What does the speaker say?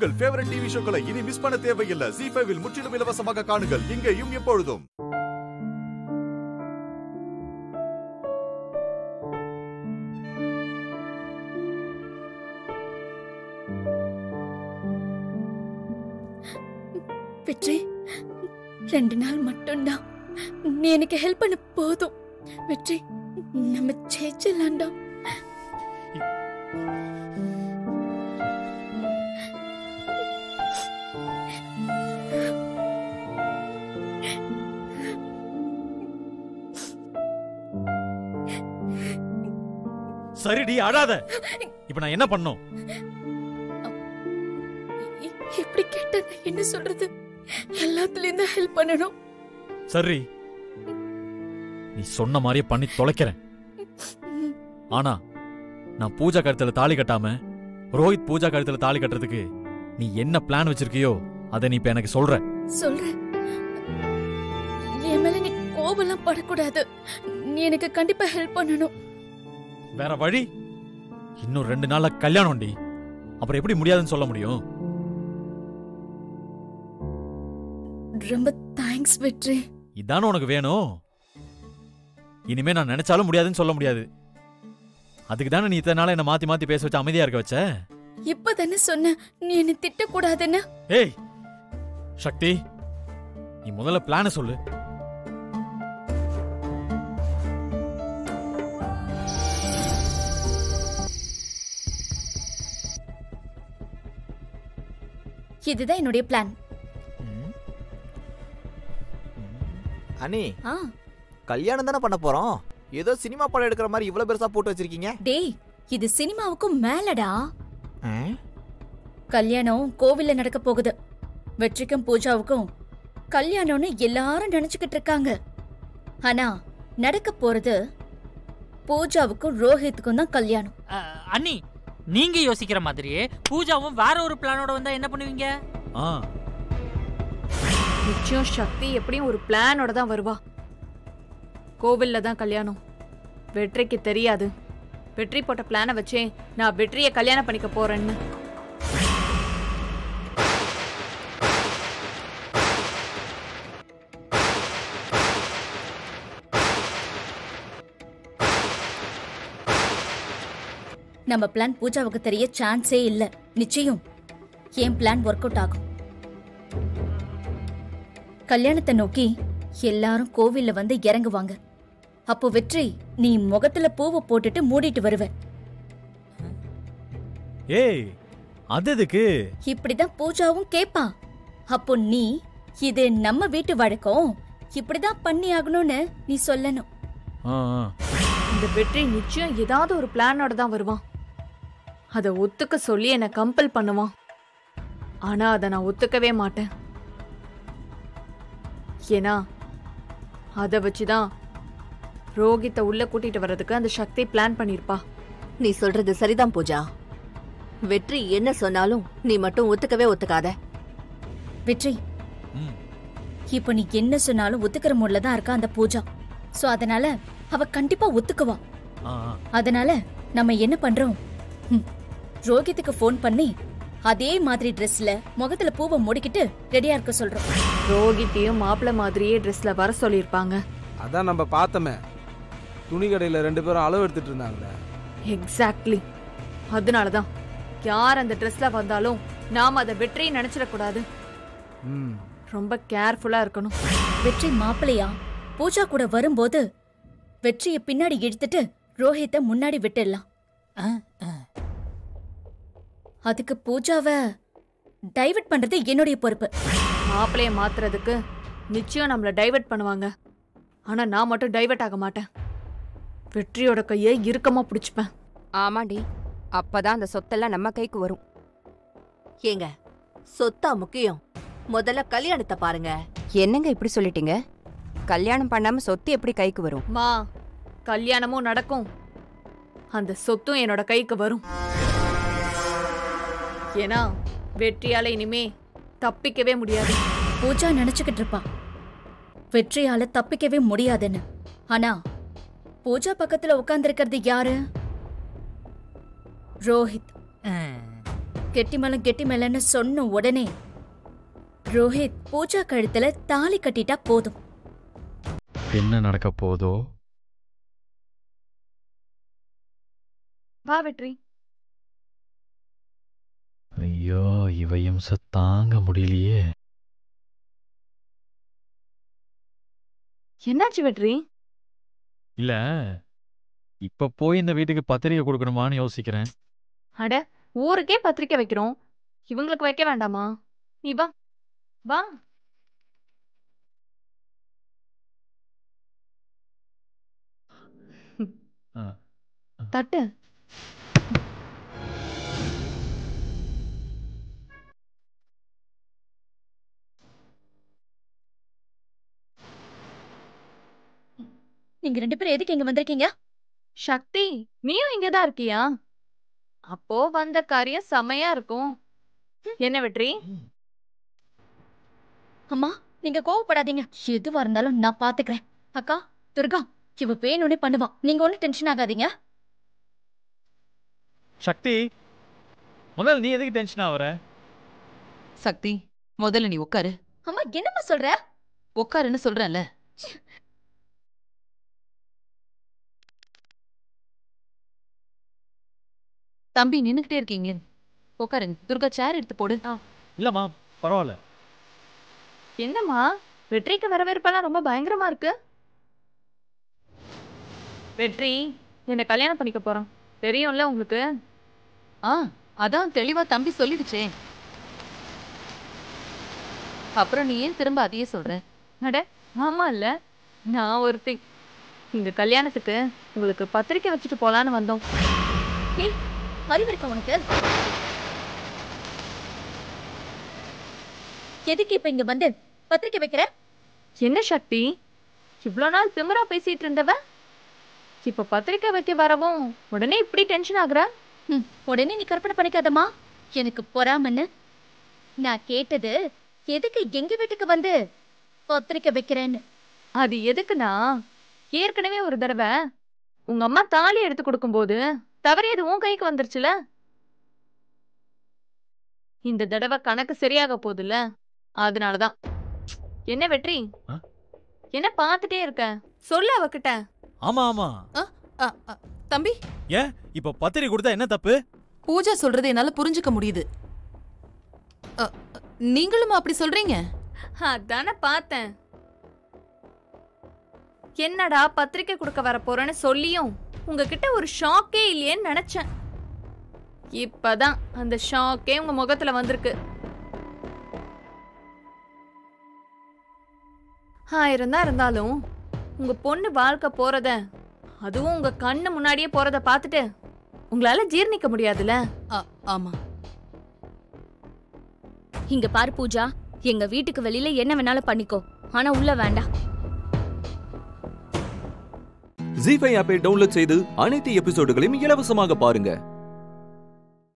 உங்கள் favourite TV ஷோக்களை இனி miss பண்ண தேவையில்லை ஜி ஃபைவில் முற்றிலும் இலவசமாக காணுங்கள் இங்கேயும் எப்பொழுதும் வெற்றி ரெண்டு நாள் மட்டும்தான் நீ எனக்கு ஹெல்ப் பண்ண போதும் வெற்றி நம்ம ஜெயிச்சிடலாம்டா சரிடி அழாத இப்ப நான் என்ன பண்ணும் எ- எப்படி கேட்ட நான் என்ன சொல்றது எல்லாத்துலயும் தான் ஹெல்ப் பண்ணணும் சரி நீ சொன்ன மாதிரியே பண்ணி தொலைக்கிறேன் ஆனா நான் பூஜா கழுத்துல தாலி கட்டாம ரோஹித் பூஜா கழுத்துல தாலி கட்டுறதுக்கு நீ என்ன பிளான் வச்சிருக்கியோ அதை நீ இப்ப எனக்கு சொல்ற சொல்றேன் என் மேல நீ கோபம்லாம் படக்கூடாது நீ எனக்கு கண்டிப்பா ஹெல்ப் பண்ணணும் வேற வழி இன்னும் ரெண்டு நாள்ல கல்யாணம்டி அப்புறம் எப்படி முடியாதுன்னு சொல்ல முடியும் ரொம்ப தேங்க்ஸ் வெற்றி இதானே உனக்கு வேணும் இனிமே நான் நினைச்சாலும் முடியாதுன்னு சொல்ல முடியாது அதுக்கு தானே நீ இத்தனை நாளா என்ன மாத்தி மாத்தி பேச வச்சு அமைதியா இருக்க வச்ச இப்பதானே சொன்ன நீ என்ன திட்டக்கூடாதுன்னு ஏய் சக்தி நீ முதல்ல பிளான சொல்லு இதுதான் என்னுடைய பிளான் அனி ஆ கல்யாணம் தானே பண்ண போறோம் ஏதோ சினிமா படம் எடுக்கிற மாதிரி இவ்வளவு பெருசா போட்டு வச்சிருக்கீங்க டேய் இது சினிமாவுக்கும் மேலடா ஆ? கல்யாணம் கோவில்ல நடக்க போகுது வெற்றிக்கும் பூஜாவுக்கும் கல்யாணம்னு எல்லாரும் நினைச்சுக்கிட்டு இருக்காங்க ஆனா நடக்க போறது பூஜாவுக்கும் ரோஹித்துக்கும் தான் கல்யாணம் அஹ், அண்ணி நீங்க யோசிக்கிற மாதிரியே பூஜாவும் வேற ஒரு பிளானோட வந்தா என்ன பண்ணுவீங்க ஆ நிச்சயம் சக்தி எப்படியும் ஒரு பிளானோட தான் வருவா கோவில்ல தான் கல்யாணம் வெற்றிக்கு தெரியாது வெற்றி போட்ட பிளானை வச்சே நான் வெற்றியை கல்யாணம் பண்ணிக்க போறேன்னு நம்ம பிளான் பூஜாவுக்கு தெரிய சான்ஸே இல்ல நிச்சயம் என் பிளான் ஒர்க் அவுட் ஆகும் கல்யாணத்தை நோக்கி எல்லாரும் கோவில்ல வந்து இறங்குவாங்க அப்போ வெற்றி நீ முகத்துல பூவை போட்டுட்டு மூடிட்டு வருவ ஏய் அது எதுக்கு இப்படிதான் பூஜாவும் கேப்பா அப்போ நீ இது நம்ம வீட்டு வழக்கம் இப்படிதான் பண்ணி ஆகணும்னு நீ சொல்லணும் ஆ, ஆ. இந்த வெற்றி நிச்சயம் ஏதாவது ஒரு பிளானோட தான் வருவான் அதை ஒத்துக்க சொல்லி என்னை கம்பல் பண்ணுவான் ஆனா அதை நான் ஒத்துக்கவே மாட்டேன் ஏன்னா அதை வச்சுதான் ரோகித்தை உள்ள கூட்டிட்டு வர்றதுக்கு அந்த சக்தி பிளான் பண்ணிருப்பா நீ சொல்றது சரிதான் பூஜா வெற்றி என்ன சொன்னாலும் நீ மட்டும் ஒத்துக்கவே ஒத்துக்காத வெற்றி ம். இப்போ நீ என்ன சொன்னாலும் ஒத்துக்கிற மூட்ல தான் இருக்கா அந்த பூஜா சோ அதனால அவ கண்டிப்பா ஒத்துக்குவா ஆ, ஆ. அதனால நம்ம என்ன பண்றோம் ம், ரோகித்துக்கு ஃபோன் பண்ணி அதே மாதிரி ட்ரெஸ்ல முகத்துல பூவை மூடிக்கிட்டு ரெடியா இருக்க சொல்றோம் ரோகித்தையும் மாப்பிள்ளை மாதிரியே ட்ரெஸ்ல வர சொல்லியிருப்பாங்க அதான் நம்ம பார்த்தோமே துணி கடையில் ரெண்டு பேரும் அளவு எடுத்துட்டு இருந்தாங்களே எக்ஸாக்ட்லி அதனாலதான் யார் அந்த ட்ரெஸ்ல வந்தாலும் நாம அதை வெற்றியை நினைச்சிடக்கூடாது ம் ரொம்ப கேர்ஃபுல்லா இருக்கணும் வெற்றி மாப்பிள்ளையா பூஜா கூட வரும்போது வெற்றிய பின்னாடி இழுத்துட்டு ரோஹித்த முன்னாடி விட்டுடலாம் அஹ், அஹ். அதுக்கு பூஜாவ டைவர்ட் பண்றது என்னுடைய பொறுப்பு மாப்பிளைய மாத்துறதுக்கு நிச்சயம் நம்மள டைவர்ட் பண்ணுவாங்க ஆனா நான் மட்டும் டைவர்ட் ஆக மாட்டேன் வெற்றியோட கையை இறுக்கமா பிடிச்சுப்பேன் ஆமாண்டி அப்பதான் அந்த சொத்தெல்லாம் நம்ம கைக்கு வரும் ஏங்க சொத்தா முக்கியம் முதல்ல கல்யாணத்தை பாருங்க என்னங்க இப்படி சொல்லிட்டீங்க கல்யாணம் பண்ணாம சொத்து எப்படி கைக்கு வரும் மா கல்யாணமும் நடக்கும் அந்த சொத்தும் என்னோட கைக்கு வரும் ஏன்னா வெற்றியால இனிமே தப்பிக்கவே முடியாது பூஜா நினைச்சுக்கிட்டு இருப்பா வெற்றியால தப்பிக்கவே முடியாதுன்னு ஆனா பூஜா பக்கத்துல உட்கார்ந்திருக்கிறது யாரு ரோஹித் அஹ். கெட்டி மேல கெட்டி மேலன்னு சொன்ன உடனே ரோஹித் பூஜா கழுத்துல தாலி கட்டிட்டா போதும் என்ன நடக்க போதோ வா வெற்றி ஐயோ இவ இம்ச தாங்க முடியலையே என்னாச்சு வெற்றி இல்ல இப்ப போய் இந்த வீட்டுக்கு பத்திரிக்கை கொடுக்கணுமான்னு யோசிக்கிறேன் அட ஊருக்கே பத்திரிக்கை வைக்கிறோம் இவங்களுக்கு வைக்க வேண்டாமா நீ வா வா ஆ. தட்டு நீங்க ரெண்டு பேரும் எதுக்கு இங்க வந்திருக்கீங்க சக்தி நீயும் இங்கதான் இருக்கியா அப்போ வந்த காரியம் செமையா இருக்கும் என்ன வெற்றி அம்மா நீங்க கோவப்படாதீங்க எதுவா இருந்தாலும் நான் பாத்துக்கிறேன் அக்கா துர்கா இவ வேணும்னே பண்ணுவான் நீங்க ஒன்னும் டென்ஷன் ஆகாதீங்க சக்தி முதல்ல நீ எதுக்கு டென்ஷன் ஆகுற சக்தி முதல்ல நீ உட்காரு அம்மா என்னம்மா சொல்ற உட்காருன்னு சொல்றேன்ல தம்பி நின்னுக்கிட்டே இருக்கீங்க உட்காருங்க துர்கா சேர் எடுத்து போடு இல்லம்மா பரவாயில்ல என்னம்மா வெற்றிக்கு வரவேற்பெல்லாம் ரொம்ப பயங்கரமா இருக்கு வெற்றி என்ன கல்யாணம் பண்ணிக்க போறான் தெரியும்ல உங்களுக்கு ஆ அதான் தெளிவா தம்பி சொல்லிடுச்சே அப்புறம் நீ ஏன் திரும்ப அதையே சொல்ற அட ஆமா இல்ல நான் ஒருத்தி இந்த கல்யாணத்துக்கு உங்களுக்கு பத்திரிக்கை வச்சுட்டு போலான்னு வந்தோம் ஏய் அறிவு இருக்கா உனக்கு எதுக்கு இப்ப இங்க வந்து பத்திரிக்கை வைக்கிற என்ன சக்தி இவ்வளோ நாள் திமிரா பேசிட்டு இருந்தவ இப்ப பத்திரிக்கை வைக்க வரவும் உடனே இப்படி டென்ஷன் ஆகுற ம், உடனே நீ கற்பனை பண்ணிக்காதம்மா எனக்கு பொறாமன்னு நான் கேட்டது எதுக்கு எங்க வீட்டுக்கு வந்து பத்திரிக்கை வைக்கிறேன்னு அது எதுக்குன்னா ஏற்கனவே ஒரு தடவை உங்க அம்மா தாலி எடுத்து கொடுக்கும்போது தவறியது உன் கைக்கு வந்துருச்சுல இந்த தடவை கணக்கு சரியாக போகுதுல்ல அதனாலதான் என்ன வெற்றி ஆ? என்ன பார்த்துட்டே இருக்க சொல்லு அவகிட்ட ஆமா ஆமா அ, அ, தம்பி ஏன் இப்ப பத்திரிக்கை கொடுத்தா என்ன தப்பு பூஜா சொல்றது என்னால புரிஞ்சுக்க முடியுது அ, அ, நீங்களும் அப்படி சொல்றீங்க அதானே பார்த்தேன் என்னடா பத்திரிக்கை கொடுக்க வர போறேன்னு சொல்லியும் உங்ககிட்ட ஒரு ஷாக்கே இல்லையேன்னு நினைச்சேன் இப்பதான் அந்த ஷாக்கே உங்க முகத்துல வந்திருக்கு ஆயிரம் தான் இருந்தாலும் உங்க பொண்ணு வாழ்க்கை போறத அதுவும் உங்க கண்ணு முன்னாடியே போறத பார்த்துட்டு உங்களால ஜீர்ணிக்க முடியாதுல்ல அ, ஆமா இங்க பாரு பூஜா எங்க வீட்டுக்கு வெளியில என்ன வேணாலும் பண்ணிக்கோ ஆனா உள்ள வேண்டாம் ஜி ஃபைவ் ஆப்பை டவுன்லோட் செய்து அனைத்து எபிசோடுகளையும் இலவசமாக பாருங்க